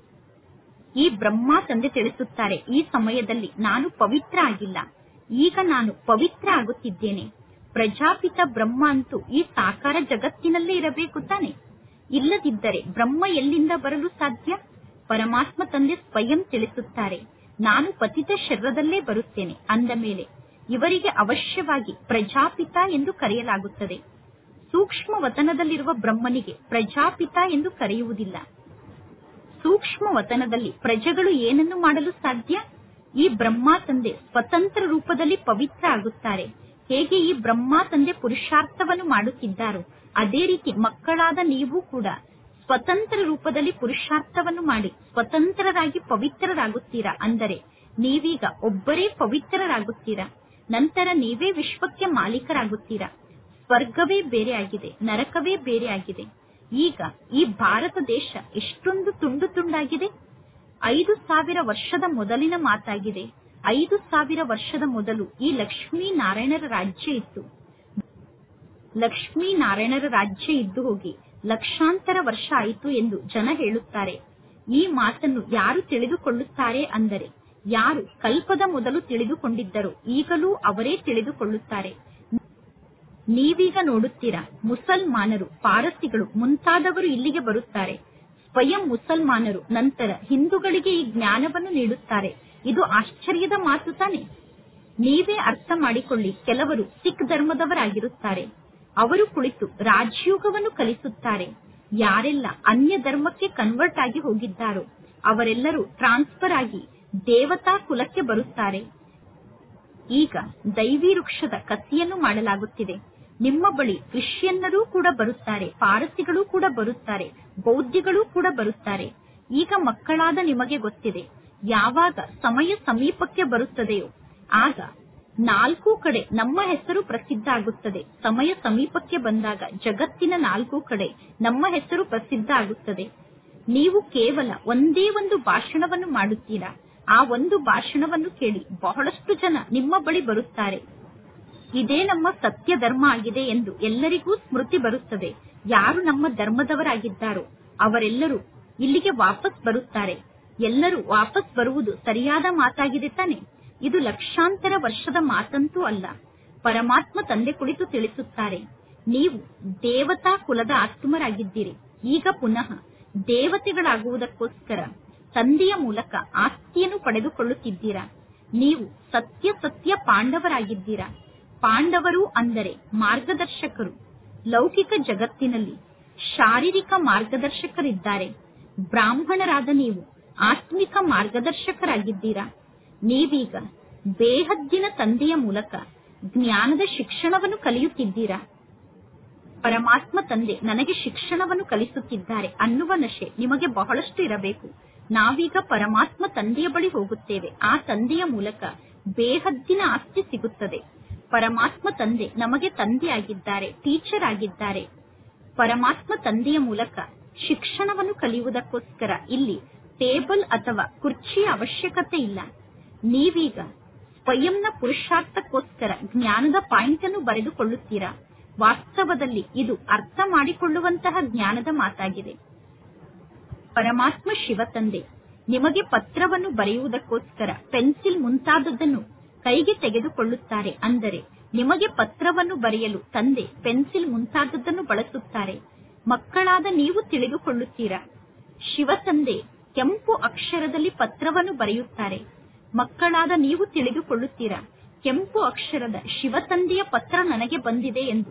ಈ ಬ್ರಹ್ಮ ತಂದೆ ತಿಳಿಸುತ್ತಾರೆ ಈ ಸಮಯದಲ್ಲಿ ನಾನು ಪವಿತ್ರ ಆಗಿಲ್ಲ ಈಗ ನಾನು ಪವಿತ್ರ ಆಗುತ್ತಿದ್ದೇನೆ ಪ್ರಜಾಪಿತ ಬ್ರಹ್ಮ ಅಂತೂ ಈ ಸಾಕಾರ ಜಗತ್ತಿನಲ್ಲೇ ಇರಬೇಕು ತಾನೆ ಇಲ್ಲದಿದ್ದರೆ ಬ್ರಹ್ಮ ಎಲ್ಲಿಂದ ಬರಲು ಸಾಧ್ಯ ಪರಮಾತ್ಮ ತಂದೆ ಸ್ವಯಂ ತಿಳಿಸುತ್ತಾರೆ ನಾನು ಪತಿತ ಶರೀರದಲ್ಲೇ ಬರುತ್ತೇನೆ ಅಂದ ಮೇಲೆ ಇವರಿಗೆ ಅವಶ್ಯವಾಗಿ ಪ್ರಜಾಪಿತ ಎಂದು ಕರೆಯಲಾಗುತ್ತದೆ ಸೂಕ್ಷ್ಮ ವತನದಲ್ಲಿರುವ ಬ್ರಹ್ಮನಿಗೆ ಪ್ರಜಾಪಿತ ಎಂದು ಕರೆಯುವುದಿಲ್ಲ ಸೂಕ್ಷ್ಮ ವತನದಲ್ಲಿ ಪ್ರಜೆಗಳು ಏನನ್ನು ಮಾಡಲು ಸಾಧ್ಯ ಈ ಬ್ರಹ್ಮ ತಂದೆ ಸ್ವತಂತ್ರ ರೂಪದಲ್ಲಿ ಪವಿತ್ರ ಆಗುತ್ತಾರೆ ಹೇಗೆ ಈ ಬ್ರಹ್ಮ ತಂದೆ ಪುರುಷಾರ್ಥವನ್ನು ಮಾಡುತ್ತಿದ್ದಾರೋ ಅದೇ ರೀತಿ ಮಕ್ಕಳಾದ ನೀವು ಕೂಡ ಸ್ವತಂತ್ರ ರೂಪದಲ್ಲಿ ಪುರುಷಾರ್ಥವನ್ನು ಮಾಡಿ ಸ್ವತಂತ್ರರಾಗಿ ಪವಿತ್ರರಾಗುತ್ತೀರಾ ಅಂದರೆ ನೀವೀಗ ಒಬ್ಬರೇ ಪವಿತ್ರರಾಗುತ್ತೀರಾ ನಂತರ ನೀವೇ ವಿಶ್ವಕ್ಕೆ ಮಾಲೀಕರಾಗುತ್ತೀರಾ ಸ್ವರ್ಗವೇ ಬೇರೆ ಆಗಿದೆ ನರಕವೇ ಬೇರೆ ಆಗಿದೆ ಈಗ ಈ ಭಾರತ ದೇಶ ಎಷ್ಟೊಂದು ತುಂಡು ತುಂಡಾಗಿದೆ ಐದು ಸಾವಿರ ವರ್ಷದ ಮೊದಲಿನ ಮಾತಾಗಿದೆ ಐದು ಸಾವಿರ ವರ್ಷದ ಮೊದಲು ಈ ಲಕ್ಷ್ಮೀ ನಾರಾಯಣರ ರಾಜ್ಯ ಇತ್ತು ಲಕ್ಷ್ಮೀ ನಾರಾಯಣರ ರಾಜ್ಯ ಇದ್ದು ಹೋಗಿ ಲಕ್ಷಾಂತರ ವರ್ಷ ಆಯಿತು ಎಂದು ಜನ ಹೇಳುತ್ತಾರೆ ಈ ಮಾತನ್ನು ಯಾರು ತಿಳಿದುಕೊಳ್ಳುತ್ತಾರೆ ಅಂದರೆ ಯಾರು ಕಲ್ಪದ ಮೊದಲು ತಿಳಿದುಕೊಂಡಿದ್ದರೋ ಈಗಲೂ ಅವರೇ ತಿಳಿದುಕೊಳ್ಳುತ್ತಾರೆ ನೀವೀಗ ನೋಡುತ್ತೀರಾ ಮುಸಲ್ಮಾನರು ಪಾರಸಿಗಳು ಮುಂತಾದವರು ಇಲ್ಲಿಗೆ ಬರುತ್ತಾರೆ ಸ್ವಯಂ ಮುಸಲ್ಮಾನರು ನಂತರ ಹಿಂದೂಗಳಿಗೆ ಈ ಜ್ಞಾನವನ್ನು ನೀಡುತ್ತಾರೆ ಇದು ಆಶ್ಚರ್ಯದ ಮಾತು ತಾನೆ ನೀವೇ ಅರ್ಥ ಮಾಡಿಕೊಳ್ಳಿ ಕೆಲವರು ಸಿಖ್ ಧರ್ಮದವರಾಗಿರುತ್ತಾರೆ ಅವರು ಕುಳಿತು ರಾಜಯೋಗವನ್ನು ಕಲಿಸುತ್ತಾರೆ ಯಾರೆಲ್ಲ ಅನ್ಯ ಧರ್ಮಕ್ಕೆ ಕನ್ವರ್ಟ್ ಆಗಿ ಹೋಗಿದ್ದಾರೋ ಅವರೆಲ್ಲರೂ ಟ್ರಾನ್ಸ್ಫರ್ ಆಗಿ ದೇವತಾ ಕುಲಕ್ಕೆ ಬರುತ್ತಾರೆ ಈಗ ದೈವಿ ವೃಕ್ಷದ ಕಸಿಯನ್ನು ಮಾಡಲಾಗುತ್ತಿದೆ ನಿಮ್ಮ ಬಳಿ ಕ್ರಿಶ್ಚಿಯನ್ನರೂ ಕೂಡ ಬರುತ್ತಾರೆ ಪಾರಸಿಗಳು ಕೂಡ ಬರುತ್ತಾರೆ ಬೌದ್ಧಿಗಳು ಕೂಡ ಬರುತ್ತಾರೆ ಈಗ ಮಕ್ಕಳಾದ ನಿಮಗೆ ಗೊತ್ತಿದೆ ಯಾವಾಗ ಸಮಯ ಸಮೀಪಕ್ಕೆ ಬರುತ್ತದೆಯೋ ಆಗ ನಾಲ್ಕು ಕಡೆ ನಮ್ಮ ಹೆಸರು ಪ್ರಸಿದ್ಧ ಆಗುತ್ತದೆ ಸಮಯ ಸಮೀಪಕ್ಕೆ ಬಂದಾಗ ಜಗತ್ತಿನ ನಾಲ್ಕು ಕಡೆ ನಮ್ಮ ಹೆಸರು ಪ್ರಸಿದ್ಧ ಆಗುತ್ತದೆ ನೀವು ಕೇವಲ ಒಂದೇ ಒಂದು ಭಾಷಣವನ್ನು ಮಾಡುತ್ತೀರಾ ಆ ಒಂದು ಭಾಷಣವನ್ನು ಕೇಳಿ ಬಹಳಷ್ಟು ಜನ ನಿಮ್ಮ ಬಳಿ ಬರುತ್ತಾರೆ ಇದೇ ನಮ್ಮ ಸತ್ಯ ಧರ್ಮ ಆಗಿದೆ ಎಂದು ಎಲ್ಲರಿಗೂ ಸ್ಮೃತಿ ಬರುತ್ತದೆ ಯಾರು ನಮ್ಮ ಧರ್ಮದವರಾಗಿದ್ದಾರೋ ಅವರೆಲ್ಲರೂ ಇಲ್ಲಿಗೆ ವಾಪಸ್ ಬರುತ್ತಾರೆ ಎಲ್ಲರೂ ವಾಪಸ್ ಬರುವುದು ಸರಿಯಾದ ಮಾತಾಗಿದೆ ತಾನೆ ಇದು ಲಕ್ಷಾಂತರ ವರ್ಷದ ಮಾತಂತೂ ಅಲ್ಲ ಪರಮಾತ್ಮ ತಂದೆ ಕುಳಿತು ತಿಳಿಸುತ್ತಾರೆ ನೀವು ದೇವತಾ ಕುಲದ ಆತ್ಮರಾಗಿದ್ದೀರಿ ಈಗ ಪುನಃ ದೇವತೆಗಳಾಗುವುದಕ್ಕೋಸ್ಕರ ತಂದೆಯ ಮೂಲಕ ಆಸ್ತಿಯನ್ನು ಪಡೆದುಕೊಳ್ಳುತ್ತಿದ್ದೀರಾ ನೀವು ಸತ್ಯ ಸತ್ಯ ಪಾಂಡವರಾಗಿದ್ದೀರಾ ಪಾಂಡವರು ಅಂದರೆ ಮಾರ್ಗದರ್ಶಕರು ಲೌಕಿಕ ಜಗತ್ತಿನಲ್ಲಿ ಶಾರೀರಿಕ ಮಾರ್ಗದರ್ಶಕರಿದ್ದಾರೆ ಬ್ರಾಹ್ಮಣರಾದ ನೀವು ಆತ್ಮಿಕ ಮಾರ್ಗದರ್ಶಕರಾಗಿದ್ದೀರಾ ನೀವೀಗ ಬೇಹದ್ದಿನ ತಂದೆಯ ಮೂಲಕ ಜ್ಞಾನದ ಶಿಕ್ಷಣವನ್ನು ಕಲಿಯುತ್ತಿದ್ದೀರಾ ಪರಮಾತ್ಮ ತಂದೆ ನನಗೆ ಶಿಕ್ಷಣವನ್ನು ಕಲಿಸುತ್ತಿದ್ದಾರೆ ಅನ್ನುವ ನಶೆ ನಿಮಗೆ ಬಹಳಷ್ಟು ಇರಬೇಕು ನಾವೀಗ ಪರಮಾತ್ಮ ತಂದೆಯ ಬಳಿ ಹೋಗುತ್ತೇವೆ ಆ ತಂದೆಯ ಮೂಲಕ ಬೇಹದ್ದಿನ ಆಸ್ತಿ ಸಿಗುತ್ತದೆ ಪರಮಾತ್ಮ ತಂದೆ ನಮಗೆ ತಂದೆ ಆಗಿದ್ದಾರೆ ಟೀಚರ್ ಆಗಿದ್ದಾರೆ ಪರಮಾತ್ಮ ತಂದೆಯ ಮೂಲಕ ಶಿಕ್ಷಣವನ್ನು ಕಲಿಯುವುದಕ್ಕೋಸ್ಕರ ಇಲ್ಲಿ ಟೇಬಲ್ ಅಥವಾ ಕುರ್ಚಿಯ ಅವಶ್ಯಕತೆ ಇಲ್ಲ ನೀವೀಗ ಸ್ವಯಂನ ಪುರುಷಾರ್ಥಕ್ಕೋಸ್ಕರ ಜ್ಞಾನದ ಪಾಯಿಂಟ್ ಅನ್ನು ಬರೆದುಕೊಳ್ಳುತ್ತೀರಾ ವಾಸ್ತವದಲ್ಲಿ ಇದು ಅರ್ಥ ಮಾಡಿಕೊಳ್ಳುವಂತಹ ಜ್ಞಾನದ ಮಾತಾಗಿದೆ ಪರಮಾತ್ಮ ಶಿವ ತಂದೆ ನಿಮಗೆ ಪತ್ರವನ್ನು ಬರೆಯುವುದಕ್ಕೋಸ್ಕರ ಪೆನ್ಸಿಲ್ ಮುಂತಾದದ್ದನ್ನು ಕೈಗೆ ತೆಗೆದುಕೊಳ್ಳುತ್ತಾರೆ ಅಂದರೆ ನಿಮಗೆ ಪತ್ರವನ್ನು ಬರೆಯಲು ತಂದೆ ಪೆನ್ಸಿಲ್ ಮುಂತಾದದ್ದನ್ನು ಬಳಸುತ್ತಾರೆ ಮಕ್ಕಳಾದ ನೀವು ತಿಳಿದುಕೊಳ್ಳುತ್ತೀರಾ ಶಿವ ತಂದೆ ಕೆಂಪು ಅಕ್ಷರದಲ್ಲಿ ಪತ್ರವನ್ನು ಬರೆಯುತ್ತಾರೆ ಮಕ್ಕಳಾದ ನೀವು ತಿಳಿದುಕೊಳ್ಳುತ್ತೀರಾ ಕೆಂಪು ಅಕ್ಷರದ ಶಿವ ತಂದೆಯ ಪತ್ರ ನನಗೆ ಬಂದಿದೆ ಎಂದು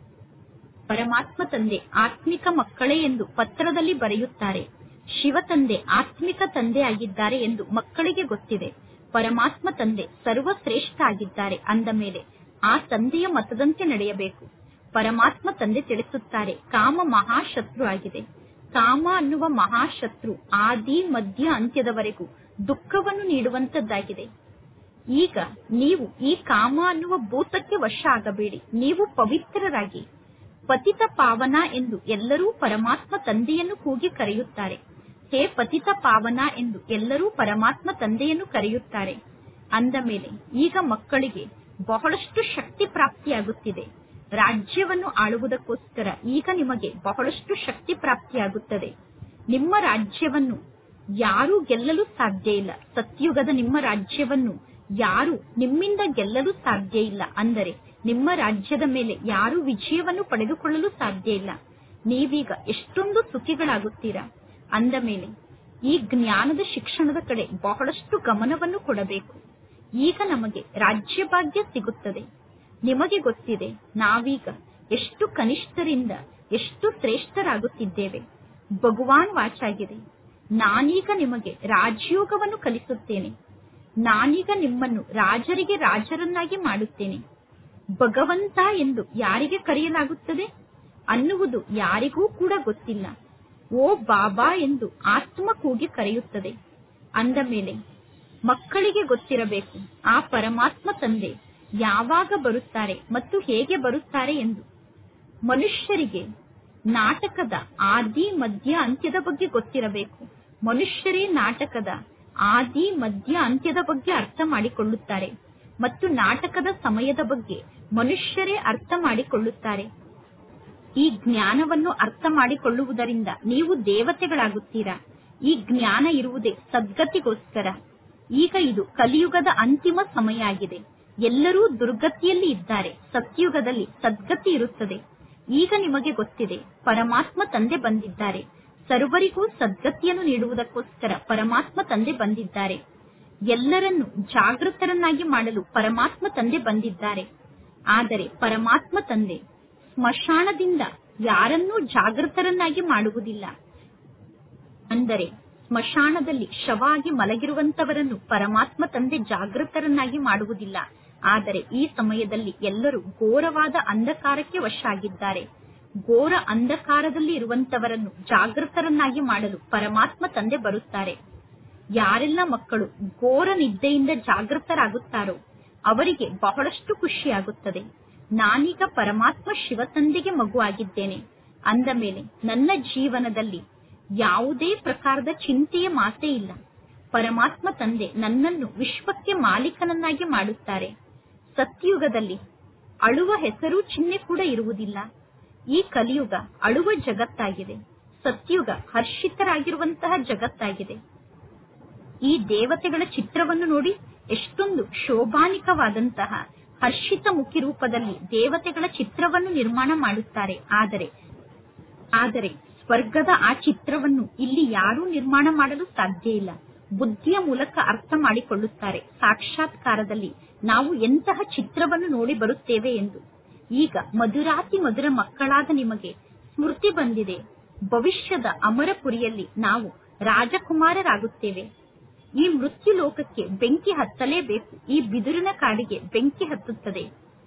ಪರಮಾತ್ಮ ತಂದೆ ಆತ್ಮಿಕ ಮಕ್ಕಳೇ ಎಂದು ಪತ್ರದಲ್ಲಿ ಬರೆಯುತ್ತಾರೆ ಶಿವ ತಂದೆ ಆತ್ಮಿಕ ತಂದೆ ಆಗಿದ್ದಾರೆ ಎಂದು ಮಕ್ಕಳಿಗೆ ಗೊತ್ತಿದೆ ಪರಮಾತ್ಮ ತಂದೆ ಸರ್ವಶ್ರೇಷ್ಠ ಆಗಿದ್ದಾರೆ ಅಂದ ಮೇಲೆ ಆ ತಂದೆಯ ಮತದಂತೆ ನಡೆಯಬೇಕು ಪರಮಾತ್ಮ ತಂದೆ ತಿಳಿಸುತ್ತಾರೆ ಕಾಮ ಮಹಾಶತ್ರು ಆಗಿದೆ ಕಾಮ ಅನ್ನುವ ಮಹಾಶತ್ರು ಆದಿ ಮಧ್ಯ ಅಂತ್ಯದವರೆಗೂ ದುಃಖವನ್ನು ನೀಡುವಂತದ್ದಾಗಿದೆ ಈಗ ನೀವು ಈ ಕಾಮ ಅನ್ನುವ ಭೂತಕ್ಕೆ ವಶ ಆಗಬೇಡಿ ನೀವು ಪವಿತ್ರರಾಗಿ ಪತಿತ ಪಾವನ ಎಂದು ಎಲ್ಲರೂ ಪರಮಾತ್ಮ ತಂದೆಯನ್ನು ಕೂಗಿ ಕರೆಯುತ್ತಾರೆ ಹೇ ಪತಿತ ಪಾವನ ಎಂದು ಎಲ್ಲರೂ ಪರಮಾತ್ಮ ತಂದೆಯನ್ನು ಕರೆಯುತ್ತಾರೆ ಅಂದ ಮೇಲೆ ಈಗ ಮಕ್ಕಳಿಗೆ ಬಹಳಷ್ಟು ಶಕ್ತಿ ಪ್ರಾಪ್ತಿಯಾಗುತ್ತಿದೆ ರಾಜ್ಯವನ್ನು ಆಳುವುದಕ್ಕೋಸ್ಕರ ಈಗ ನಿಮಗೆ ಬಹಳಷ್ಟು ಶಕ್ತಿ ಪ್ರಾಪ್ತಿಯಾಗುತ್ತದೆ ನಿಮ್ಮ ರಾಜ್ಯವನ್ನು ಯಾರೂ ಗೆಲ್ಲಲು ಸಾಧ್ಯ ಇಲ್ಲ ಸತ್ಯುಗದ ನಿಮ್ಮ ರಾಜ್ಯವನ್ನು ಯಾರು ನಿಮ್ಮಿಂದ ಗೆಲ್ಲಲು ಸಾಧ್ಯ ಇಲ್ಲ ಅಂದರೆ ನಿಮ್ಮ ರಾಜ್ಯದ ಮೇಲೆ ಯಾರು ವಿಜಯವನ್ನು ಪಡೆದುಕೊಳ್ಳಲು ಸಾಧ್ಯ ಇಲ್ಲ ನೀವೀಗ ಎಷ್ಟೊಂದು ಸುಖಿಗಳಾಗುತ್ತೀರಾ ಅಂದ ಮೇಲೆ ಈ ಜ್ಞಾನದ ಶಿಕ್ಷಣದ ಕಡೆ ಬಹಳಷ್ಟು ಗಮನವನ್ನು ಕೊಡಬೇಕು ಈಗ ನಮಗೆ ರಾಜ್ಯ ಭಾಗ್ಯ ಸಿಗುತ್ತದೆ ನಿಮಗೆ ಗೊತ್ತಿದೆ ನಾವೀಗ ಎಷ್ಟು ಕನಿಷ್ಠರಿಂದ ಎಷ್ಟು ಶ್ರೇಷ್ಠರಾಗುತ್ತಿದ್ದೇವೆ ಭಗವಾನ್ ವಾಚಾಗಿದೆ ನಾನೀಗ ನಿಮಗೆ ರಾಜಯೋಗವನ್ನು ಕಲಿಸುತ್ತೇನೆ ನಾನೀಗ ನಿಮ್ಮನ್ನು ರಾಜರಿಗೆ ರಾಜರನ್ನಾಗಿ ಮಾಡುತ್ತೇನೆ ಭಗವಂತ ಎಂದು ಯಾರಿಗೆ ಕರೆಯಲಾಗುತ್ತದೆ ಅನ್ನುವುದು ಯಾರಿಗೂ ಕೂಡ ಗೊತ್ತಿಲ್ಲ ಓ ಬಾಬಾ ಎಂದು ಆತ್ಮ ಕೂಗಿ ಕರೆಯುತ್ತದೆ ಅಂದ ಮೇಲೆ ಮಕ್ಕಳಿಗೆ ಗೊತ್ತಿರಬೇಕು ಆ ಪರಮಾತ್ಮ ತಂದೆ ಯಾವಾಗ ಬರುತ್ತಾರೆ ಮತ್ತು ಹೇಗೆ ಬರುತ್ತಾರೆ ಎಂದು ಮನುಷ್ಯರಿಗೆ ನಾಟಕದ ಆದಿ ಮಧ್ಯ ಅಂತ್ಯದ ಬಗ್ಗೆ ಗೊತ್ತಿರಬೇಕು ಮನುಷ್ಯರೇ ನಾಟಕದ ಆದಿ ಮಧ್ಯ ಅಂತ್ಯದ ಬಗ್ಗೆ ಅರ್ಥ ಮಾಡಿಕೊಳ್ಳುತ್ತಾರೆ ಮತ್ತು ನಾಟಕದ ಸಮಯದ ಬಗ್ಗೆ ಮನುಷ್ಯರೇ ಅರ್ಥ ಮಾಡಿಕೊಳ್ಳುತ್ತಾರೆ ಈ ಜ್ಞಾನವನ್ನು ಅರ್ಥ ಮಾಡಿಕೊಳ್ಳುವುದರಿಂದ ನೀವು ದೇವತೆಗಳಾಗುತ್ತೀರಾ ಈ ಜ್ಞಾನ ಇರುವುದೇ ಸದ್ಗತಿಗೋಸ್ಕರ ಈಗ ಇದು ಕಲಿಯುಗದ ಅಂತಿಮ ಸಮಯ ಆಗಿದೆ ಎಲ್ಲರೂ ದುರ್ಗತಿಯಲ್ಲಿ ಇದ್ದಾರೆ ಸತ್ಯುಗದಲ್ಲಿ ಸದ್ಗತಿ ಇರುತ್ತದೆ ಈಗ ನಿಮಗೆ ಗೊತ್ತಿದೆ ಪರಮಾತ್ಮ ತಂದೆ ಬಂದಿದ್ದಾರೆ ಸರ್ವರಿಗೂ ಸದ್ಗತಿಯನ್ನು ನೀಡುವುದಕ್ಕೋಸ್ಕರ ಪರಮಾತ್ಮ ತಂದೆ ಬಂದಿದ್ದಾರೆ ಎಲ್ಲರನ್ನು ಜಾಗೃತರನ್ನಾಗಿ ಮಾಡಲು ಪರಮಾತ್ಮ ತಂದೆ ಬಂದಿದ್ದಾರೆ ಆದರೆ ಪರಮಾತ್ಮ ತಂದೆ ಸ್ಮಶಾನದಿಂದ ಯಾರನ್ನೂ ಜಾಗೃತರನ್ನಾಗಿ ಮಾಡುವುದಿಲ್ಲ ಅಂದರೆ ಸ್ಮಶಾನದಲ್ಲಿ ಶವಾಗಿ ಮಲಗಿರುವಂತವರನ್ನು ಪರಮಾತ್ಮ ತಂದೆ ಜಾಗೃತರನ್ನಾಗಿ ಮಾಡುವುದಿಲ್ಲ ಆದರೆ ಈ ಸಮಯದಲ್ಲಿ ಎಲ್ಲರೂ ಘೋರವಾದ ಅಂಧಕಾರಕ್ಕೆ ವಶ ಆಗಿದ್ದಾರೆ ಘೋರ ಅಂಧಕಾರದಲ್ಲಿ ಇರುವಂತವರನ್ನು ಜಾಗೃತರನ್ನಾಗಿ ಮಾಡಲು ಪರಮಾತ್ಮ ತಂದೆ ಬರುತ್ತಾರೆ ಯಾರೆಲ್ಲ ಮಕ್ಕಳು ಘೋರ ನಿದ್ದೆಯಿಂದ ಜಾಗೃತರಾಗುತ್ತಾರೋ ಅವರಿಗೆ ಬಹಳಷ್ಟು ಖುಷಿಯಾಗುತ್ತದೆ ನಾನೀಗ ಪರಮಾತ್ಮ ಶಿವ ತಂದೆಗೆ ಮಗು ಆಗಿದ್ದೇನೆ ಅಂದ ಮೇಲೆ ನನ್ನ ಜೀವನದಲ್ಲಿ ಯಾವುದೇ ಪ್ರಕಾರದ ಚಿಂತೆಯ ಮಾತೇ ಇಲ್ಲ ಪರಮಾತ್ಮ ತಂದೆ ನನ್ನನ್ನು ವಿಶ್ವಕ್ಕೆ ಮಾಲೀಕನನ್ನಾಗಿ ಮಾಡುತ್ತಾರೆ ಸತ್ಯುಗದಲ್ಲಿ ಅಳುವ ಹೆಸರು ಚಿಹ್ನೆ ಕೂಡ ಇರುವುದಿಲ್ಲ ಈ ಕಲಿಯುಗ ಅಳುವ ಜಗತ್ತಾಗಿದೆ ಸತ್ಯುಗ ಹರ್ಷಿತರಾಗಿರುವಂತಹ ಜಗತ್ತಾಗಿದೆ ಈ ದೇವತೆಗಳ ಚಿತ್ರವನ್ನು ನೋಡಿ ಎಷ್ಟೊಂದು ಶೋಭಾನಿಕವಾದಂತಹ ಹರ್ಷಿತ ಮುಖಿ ರೂಪದಲ್ಲಿ ದೇವತೆಗಳ ಚಿತ್ರವನ್ನು ನಿರ್ಮಾಣ ಮಾಡುತ್ತಾರೆ ಆದರೆ ಆದರೆ ಸ್ವರ್ಗದ ಆ ಚಿತ್ರವನ್ನು ಇಲ್ಲಿ ಯಾರೂ ನಿರ್ಮಾಣ ಮಾಡಲು ಸಾಧ್ಯ ಇಲ್ಲ ಬುದ್ಧಿಯ ಮೂಲಕ ಅರ್ಥ ಮಾಡಿಕೊಳ್ಳುತ್ತಾರೆ ಸಾಕ್ಷಾತ್ಕಾರದಲ್ಲಿ ನಾವು ಎಂತಹ ಚಿತ್ರವನ್ನು ನೋಡಿ ಬರುತ್ತೇವೆ ಎಂದು ಈಗ ಮಧುರಾತಿ ಮಧುರ ಮಕ್ಕಳಾದ ನಿಮಗೆ ಸ್ಮೃತಿ ಬಂದಿದೆ ಭವಿಷ್ಯದ ಅಮರಪುರಿಯಲ್ಲಿ ನಾವು ರಾಜಕುಮಾರರಾಗುತ್ತೇವೆ ಈ ಮೃತ್ಯು ಲೋಕಕ್ಕೆ ಬೆಂಕಿ ಹತ್ತಲೇಬೇಕು ಈ ಬಿದುರಿನ ಕಾಡಿಗೆ ಬೆಂಕಿ ಹತ್ತುತ್ತದೆ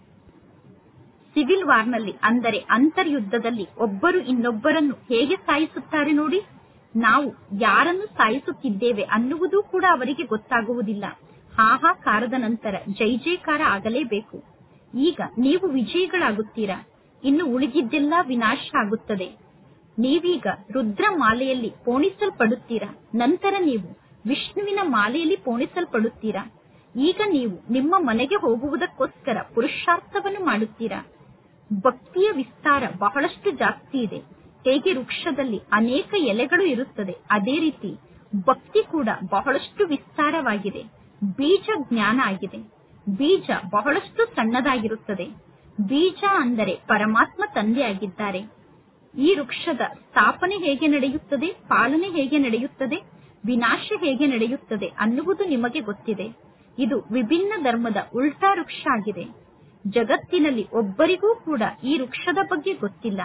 ಸಿವಿಲ್ ವಾರ್ನಲ್ಲಿ ಅಂದರೆ ಅಂತರ್ಯುದ್ಧದಲ್ಲಿ ಒಬ್ಬರು ಇನ್ನೊಬ್ಬರನ್ನು ಹೇಗೆ ಸಾಯಿಸುತ್ತಾರೆ ನೋಡಿ ನಾವು ಯಾರನ್ನು ಸಾಯಿಸುತ್ತಿದ್ದೇವೆ ಅನ್ನುವುದೂ ಕೂಡ ಅವರಿಗೆ ಗೊತ್ತಾಗುವುದಿಲ್ಲ ಹಾಹಾಕಾರದ ನಂತರ ಜೈ ಜೈಕಾರ ಆಗಲೇಬೇಕು ಈಗ ನೀವು ವಿಜಯಿಗಳಾಗುತ್ತೀರಾ ಇನ್ನು ಉಳಿದಿದ್ದೆಲ್ಲ ವಿನಾಶ ಆಗುತ್ತದೆ ನೀವೀಗ ರುದ್ರ ಮಾಲೆಯಲ್ಲಿ ಪೋಣಿಸಲ್ಪಡುತ್ತೀರಾ ನಂತರ ನೀವು ವಿಷ್ಣುವಿನ ಮಾಲೆಯಲ್ಲಿ ಪೋಣಿಸಲ್ಪಡುತ್ತೀರಾ ಈಗ ನೀವು ನಿಮ್ಮ ಮನೆಗೆ ಹೋಗುವುದಕ್ಕೋಸ್ಕರ ಪುರುಷಾರ್ಥವನ್ನು ಮಾಡುತ್ತೀರಾ ಭಕ್ತಿಯ ವಿಸ್ತಾರ ಬಹಳಷ್ಟು ಜಾಸ್ತಿ ಇದೆ ಹೇಗೆ ವೃಕ್ಷದಲ್ಲಿ ಅನೇಕ ಎಲೆಗಳು ಇರುತ್ತದೆ ಅದೇ ರೀತಿ ಭಕ್ತಿ ಕೂಡ ಬಹಳಷ್ಟು ವಿಸ್ತಾರವಾಗಿದೆ ಬೀಜ ಜ್ಞಾನ ಆಗಿದೆ ಬೀಜ ಬಹಳಷ್ಟು ಸಣ್ಣದಾಗಿರುತ್ತದೆ ಬೀಜ ಅಂದರೆ ಪರಮಾತ್ಮ ತಂದೆ ಆಗಿದ್ದಾರೆ ಈ ವೃಕ್ಷದ ಸ್ಥಾಪನೆ ಹೇಗೆ ನಡೆಯುತ್ತದೆ ಪಾಲನೆ ಹೇಗೆ ನಡೆಯುತ್ತದೆ ವಿನಾಶ ಹೇಗೆ ನಡೆಯುತ್ತದೆ ಅನ್ನುವುದು ನಿಮಗೆ ಗೊತ್ತಿದೆ ಇದು ವಿಭಿನ್ನ ಧರ್ಮದ ಉಲ್ಟಾ ವೃಕ್ಷ ಆಗಿದೆ ಜಗತ್ತಿನಲ್ಲಿ ಒಬ್ಬರಿಗೂ ಕೂಡ ಈ ವೃಕ್ಷದ ಬಗ್ಗೆ ಗೊತ್ತಿಲ್ಲ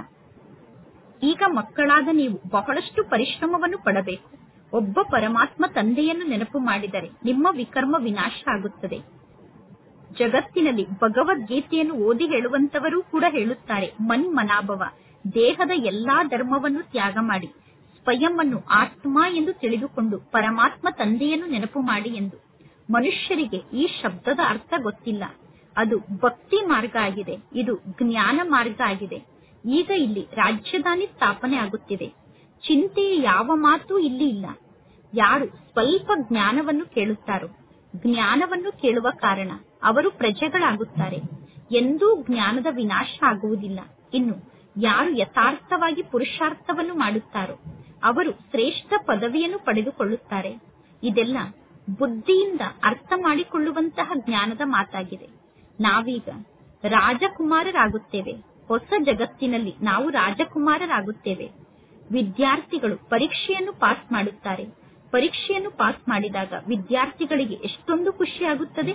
ಈಗ ಮಕ್ಕಳಾದ ನೀವು ಬಹಳಷ್ಟು ಪರಿಶ್ರಮವನ್ನು ಪಡಬೇಕು ಒಬ್ಬ ಪರಮಾತ್ಮ ತಂದೆಯನ್ನು ನೆನಪು ಮಾಡಿದರೆ ನಿಮ್ಮ ವಿಕರ್ಮ ವಿನಾಶ ಆಗುತ್ತದೆ ಜಗತ್ತಿನಲ್ಲಿ ಭಗವದ್ಗೀತೆಯನ್ನು ಓದಿ ಹೇಳುವಂತವರೂ ಕೂಡ ಹೇಳುತ್ತಾರೆ ಮನ್ ಮನಾಭವ ದೇಹದ ಎಲ್ಲಾ ಧರ್ಮವನ್ನು ತ್ಯಾಗ ಮಾಡಿ ಸ್ವಯಂ ಅನ್ನು ಆತ್ಮ ಎಂದು ತಿಳಿದುಕೊಂಡು ಪರಮಾತ್ಮ ತಂದೆಯನ್ನು ನೆನಪು ಮಾಡಿ ಎಂದು ಮನುಷ್ಯರಿಗೆ ಈ ಶಬ್ದದ ಅರ್ಥ ಗೊತ್ತಿಲ್ಲ ಅದು ಭಕ್ತಿ ಮಾರ್ಗ ಆಗಿದೆ ಇದು ಜ್ಞಾನ ಮಾರ್ಗ ಆಗಿದೆ ಈಗ ಇಲ್ಲಿ ರಾಜಧಾನಿ ಸ್ಥಾಪನೆ ಆಗುತ್ತಿದೆ ಚಿಂತೆಯ ಯಾವ ಮಾತು ಇಲ್ಲಿ ಇಲ್ಲ ಯಾರು ಸ್ವಲ್ಪ ಜ್ಞಾನವನ್ನು ಕೇಳುತ್ತಾರೋ ಜ್ಞಾನವನ್ನು ಕೇಳುವ ಕಾರಣ ಅವರು ಪ್ರಜೆಗಳಾಗುತ್ತಾರೆ ಎಂದೂ ಜ್ಞಾನದ ವಿನಾಶ ಆಗುವುದಿಲ್ಲ ಇನ್ನು ಯಾರು ಯಥಾರ್ಥವಾಗಿ ಪುರುಷಾರ್ಥವನ್ನು ಮಾಡುತ್ತಾರೋ ಅವರು ಶ್ರೇಷ್ಠ ಪದವಿಯನ್ನು ಪಡೆದುಕೊಳ್ಳುತ್ತಾರೆ ಇದೆಲ್ಲ ಬುದ್ಧಿಯಿಂದ ಅರ್ಥ ಮಾಡಿಕೊಳ್ಳುವಂತಹ ಜ್ಞಾನದ ಮಾತಾಗಿದೆ ನಾವೀಗ ರಾಜಕುಮಾರರಾಗುತ್ತೇವೆ ಹೊಸ ಜಗತ್ತಿನಲ್ಲಿ ನಾವು ರಾಜಕುಮಾರರಾಗುತ್ತೇವೆ ವಿದ್ಯಾರ್ಥಿಗಳು ಪರೀಕ್ಷೆಯನ್ನು ಪಾಸ್ ಮಾಡುತ್ತಾರೆ ಪರೀಕ್ಷೆಯನ್ನು ಪಾಸ್ ಮಾಡಿದಾಗ ವಿದ್ಯಾರ್ಥಿಗಳಿಗೆ ಎಷ್ಟೊಂದು ಖುಷಿಯಾಗುತ್ತದೆ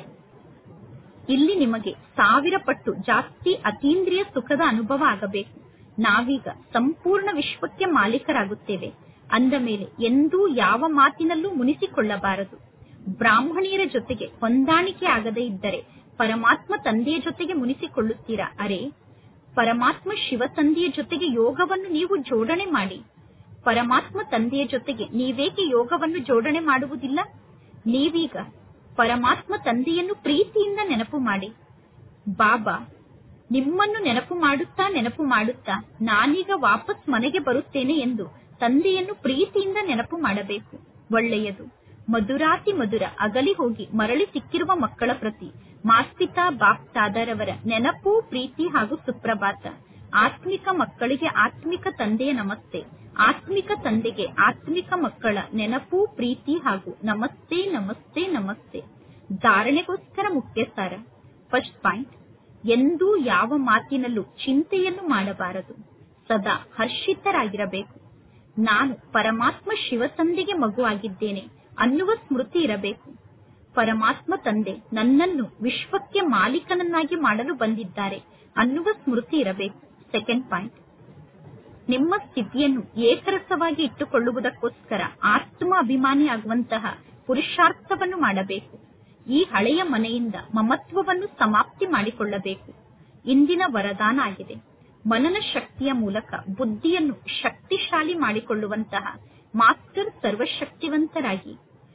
ಇಲ್ಲಿ ನಿಮಗೆ ಸಾವಿರ ಪಟ್ಟು ಜಾಸ್ತಿ ಅತೀಂದ್ರಿಯ ಸುಖದ ಅನುಭವ ಆಗಬೇಕು ನಾವೀಗ ಸಂಪೂರ್ಣ ವಿಶ್ವಕ್ಕೆ ಮಾಲೀಕರಾಗುತ್ತೇವೆ ಅಂದ ಮೇಲೆ ಎಂದೂ ಯಾವ ಮಾತಿನಲ್ಲೂ ಮುನಿಸಿಕೊಳ್ಳಬಾರದು ಬ್ರಾಹ್ಮಣಿಯರ ಜೊತೆಗೆ ಹೊಂದಾಣಿಕೆ ಆಗದೇ ಇದ್ದರೆ ಪರಮಾತ್ಮ ತಂದೆಯ ಜೊತೆಗೆ ಮುನಿಸಿಕೊಳ್ಳುತ್ತೀರಾ ಅರೆ ಪರಮಾತ್ಮ ಶಿವ ತಂದೆಯ ಜೊತೆಗೆ ಯೋಗವನ್ನು ನೀವು ಜೋಡಣೆ ಮಾಡಿ ಪರಮಾತ್ಮ ತಂದೆಯ ಜೊತೆಗೆ ನೀವೇಕೆ ಯೋಗವನ್ನು ಜೋಡಣೆ ಮಾಡುವುದಿಲ್ಲ ನೀವೀಗ ಪರಮಾತ್ಮ ತಂದೆಯನ್ನು ಪ್ರೀತಿಯಿಂದ ನೆನಪು ಮಾಡಿ ಬಾಬಾ ನಿಮ್ಮನ್ನು ನೆನಪು ಮಾಡುತ್ತಾ ನೆನಪು ಮಾಡುತ್ತಾ ನಾನೀಗ ವಾಪಸ್ ಮನೆಗೆ ಬರುತ್ತೇನೆ ಎಂದು ತಂದೆಯನ್ನು ಪ್ರೀತಿಯಿಂದ ನೆನಪು ಮಾಡಬೇಕು ಒಳ್ಳೆಯದು ಮಧುರಾತಿ ಮಧುರ ಅಗಲಿ ಹೋಗಿ ಮರಳಿ ಸಿಕ್ಕಿರುವ ಮಕ್ಕಳ ಪ್ರತಿ ಮಾಸ್ಪಿತಾ ಬಾಪ್ ತಾದರವರ ನೆನಪು ಪ್ರೀತಿ ಹಾಗೂ ಸುಪ್ರಭಾತ ಆತ್ಮಿಕ ಮಕ್ಕಳಿಗೆ ಆತ್ಮಿಕ ತಂದೆಯ ನಮಸ್ತೆ ಆತ್ಮಿಕ ತಂದೆಗೆ ಆತ್ಮಿಕ ಮಕ್ಕಳ ನೆನಪು ಪ್ರೀತಿ ಹಾಗೂ ನಮಸ್ತೆ ನಮಸ್ತೆ ನಮಸ್ತೆ ಧಾರಣೆಗೋಸ್ಕರ ಮುಖ್ಯ ಸಾರ ಫಸ್ಟ್ ಪಾಯಿಂಟ್ ಎಂದೂ ಯಾವ ಮಾತಿನಲ್ಲೂ ಚಿಂತೆಯನ್ನು ಮಾಡಬಾರದು ಸದಾ ಹರ್ಷಿತರಾಗಿರಬೇಕು ನಾನು ಪರಮಾತ್ಮ ಶಿವ ತಂದೆಗೆ ಮಗುವಾಗಿದ್ದೇನೆ ಅನ್ನುವ ಸ್ಮೃತಿ ಇರಬೇಕು ಪರಮಾತ್ಮ ತಂದೆ ನನ್ನನ್ನು ವಿಶ್ವಕ್ಕೆ ಮಾಲೀಕನನ್ನಾಗಿ ಮಾಡಲು ಬಂದಿದ್ದಾರೆ ಅನ್ನುವ ಸ್ಮೃತಿ ಇರಬೇಕು ಸೆಕೆಂಡ್ ಪಾಯಿಂಟ್ ನಿಮ್ಮ ಸ್ಥಿತಿಯನ್ನು ಏಕರಸವಾಗಿ ಇಟ್ಟುಕೊಳ್ಳುವುದಕ್ಕೋಸ್ಕರ ಆತ್ಮ ಅಭಿಮಾನಿಯಾಗುವಂತಹ ಪುರುಷಾರ್ಥವನ್ನು ಮಾಡಬೇಕು ಈ ಹಳೆಯ ಮನೆಯಿಂದ ಮಮತ್ವವನ್ನು ಸಮಾಪ್ತಿ ಮಾಡಿಕೊಳ್ಳಬೇಕು ಇಂದಿನ ವರದಾನ ಆಗಿದೆ ಮನನ ಶಕ್ತಿಯ ಮೂಲಕ ಬುದ್ಧಿಯನ್ನು ಶಕ್ತಿಶಾಲಿ ಮಾಡಿಕೊಳ್ಳುವಂತಹ ಮಾಸ್ಟರ್ ಸರ್ವಶಕ್ತಿವಂತರಾಗಿ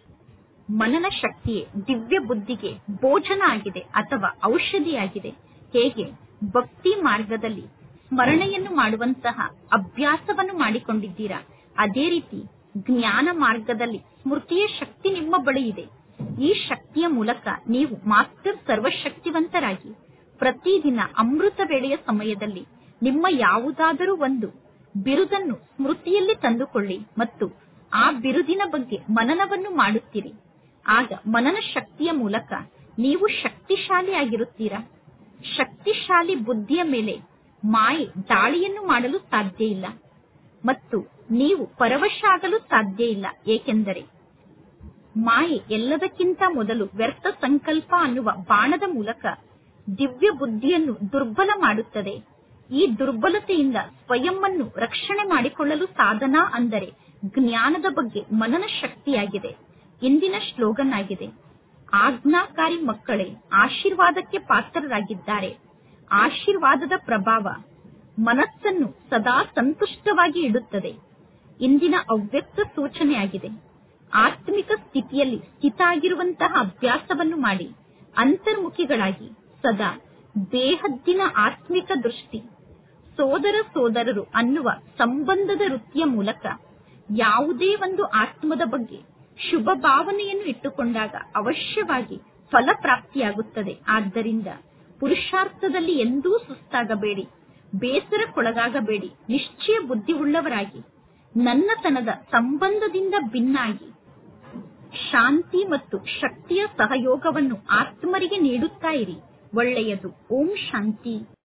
ಮನನ ಶಕ್ತಿಯೇ ದಿವ್ಯ ಬುದ್ಧಿಗೆ ಭೋಜನ ಆಗಿದೆ ಅಥವಾ ಔಷಧಿಯಾಗಿದೆ ಹೇಗೆ ಭಕ್ತಿ ಮಾರ್ಗದಲ್ಲಿ ಸ್ಮರಣೆಯನ್ನು ಮಾಡುವಂತಹ ಅಭ್ಯಾಸವನ್ನು ಮಾಡಿಕೊಂಡಿದ್ದೀರಾ ಅದೇ ರೀತಿ ಜ್ಞಾನ ಮಾರ್ಗದಲ್ಲಿ ಸ್ಮೃತಿಯ ಶಕ್ತಿ ನಿಮ್ಮ ಬಳಿ ಇದೆ ಈ ಶಕ್ತಿಯ ಮೂಲಕ ನೀವು ಮಾಸ್ಟರ್ ಸರ್ವಶಕ್ತಿವಂತರಾಗಿ ಪ್ರತಿದಿನ ಅಮೃತ ವೇಳೆಯ ಸಮಯದಲ್ಲಿ ನಿಮ್ಮ ಯಾವುದಾದರೂ ಒಂದು ಬಿರುದನ್ನು ಸ್ಮೃತಿಯಲ್ಲಿ ತಂದುಕೊಳ್ಳಿ ಮತ್ತು ಆ ಬಿರುದಿನ ಬಗ್ಗೆ ಮನನವನ್ನು ಮಾಡುತ್ತೀರಿ ಆಗ ಮನನ ಶಕ್ತಿಯ ಮೂಲಕ ನೀವು ಶಕ್ತಿಶಾಲಿಯಾಗಿರುತ್ತೀರಾ ಶಕ್ತಿಶಾಲಿ ಬುದ್ಧಿಯ ಮೇಲೆ ಮಾಯೆ ದಾಳಿಯನ್ನು ಮಾಡಲು ಸಾಧ್ಯ ಇಲ್ಲ ಮತ್ತು ನೀವು ಪರವಶ ಆಗಲು ಸಾಧ್ಯ ಇಲ್ಲ ಏಕೆಂದರೆ ಮಾಯೆ ಎಲ್ಲದಕ್ಕಿಂತ ಮೊದಲು ವ್ಯರ್ಥ ಸಂಕಲ್ಪ ಅನ್ನುವ ಬಾಣದ ಮೂಲಕ ದಿವ್ಯ ಬುದ್ಧಿಯನ್ನು ದುರ್ಬಲ ಮಾಡುತ್ತದೆ ಈ ದುರ್ಬಲತೆಯಿಂದ ಸ್ವಯಂವನ್ನು ರಕ್ಷಣೆ ಮಾಡಿಕೊಳ್ಳಲು ಸಾಧನ ಅಂದರೆ ಜ್ಞಾನದ ಬಗ್ಗೆ ಮನನ ಶಕ್ತಿಯಾಗಿದೆ ಇಂದಿನ ಸ್ಲೋಗನ್ ಆಗಿದೆ ಆಜ್ಞಾಕಾರಿ ಮಕ್ಕಳೇ ಆಶೀರ್ವಾದಕ್ಕೆ ಪಾತ್ರರಾಗಿದ್ದಾರೆ ಆಶೀರ್ವಾದದ ಪ್ರಭಾವ ಮನಸ್ಸನ್ನು ಸದಾ ಸಂತುಷ್ಟವಾಗಿ ಇಡುತ್ತದೆ ಇಂದಿನ ಅವ್ಯಕ್ತ ಸೂಚನೆಯಾಗಿದೆ ಆತ್ಮಿಕ ಸ್ಥಿತಿಯಲ್ಲಿ ಸ್ಥಿತ ಆಗಿರುವಂತಹ ಅಭ್ಯಾಸವನ್ನು ಮಾಡಿ ಅಂತರ್ಮುಖಿಗಳಾಗಿ ಸದಾ ಬೇಹದ್ದಿನ ಆತ್ಮಿಕ ದೃಷ್ಟಿ ಸೋದರ ಸೋದರರು ಅನ್ನುವ ಸಂಬಂಧದ ವೃತ್ತಿಯ ಮೂಲಕ ಯಾವುದೇ ಒಂದು ಆತ್ಮದ ಬಗ್ಗೆ ಶುಭ ಭಾವನೆಯನ್ನು ಇಟ್ಟುಕೊಂಡಾಗ ಅವಶ್ಯವಾಗಿ ಫಲ ಪ್ರಾಪ್ತಿಯಾಗುತ್ತದೆ ಆದ್ದರಿಂದ ಪುರುಷಾರ್ಥದಲ್ಲಿ ಎಂದೂ ಸುಸ್ತಾಗಬೇಡಿ ಬೇಸರಕ್ಕೊಳಗಾಗಬೇಡಿ ನಿಶ್ಚಯ ಬುದ್ಧಿ ಉಳ್ಳವರಾಗಿ ನನ್ನತನದ ಸಂಬಂಧದಿಂದ ಭಿನ್ನಾಗಿ ಶಾಂತಿ ಮತ್ತು ಶಕ್ತಿಯ ಸಹಯೋಗವನ್ನು ಆತ್ಮರಿಗೆ ನೀಡುತ್ತಾ ಇರಿ ಒಳ್ಳೆಯದು ಓಂ ಶಾಂತಿ